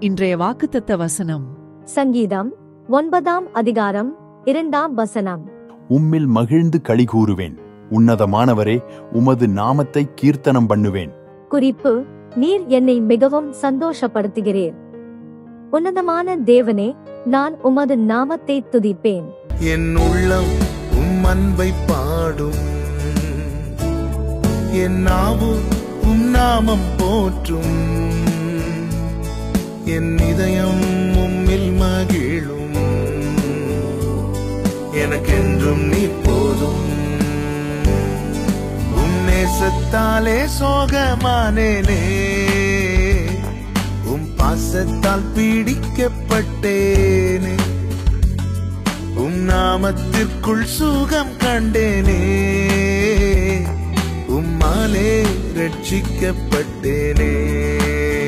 இன்றைய வாக்குத்தத்த வசனம் சங்கீதம் ஒன்பதாம் அதிகாரம் இரண்டாம் வசனம் உம்மில் மகிழ்ந்து களி கூறுவேன் உன்னதமானவரே உமது நாமத்தை கீர்த்தனம் பண்ணுவேன் குறிப்பு நீர் என்னை மிகவும் சந்தோஷப்படுத்துகிறீர் உன்னதமான தேவனே நான் உமது நாமத்தை துதிப்பேன் என் உள்ளம் உம் அன்பை பாடும் என் நாவு உம் நாமம் போற்றும் என் இதயம் உம்மில் மகிழும் எனக்கென்றும் நீ போதும் உம் நேசத்தாலே சோகமானேனே உம் பாசத்தால் பீடிக்கப்பட்டேனே உம் நாமத்திற்குள் சுகம் கண்டேனே உம்மாலே ரட்சிக்கப்பட்டேனே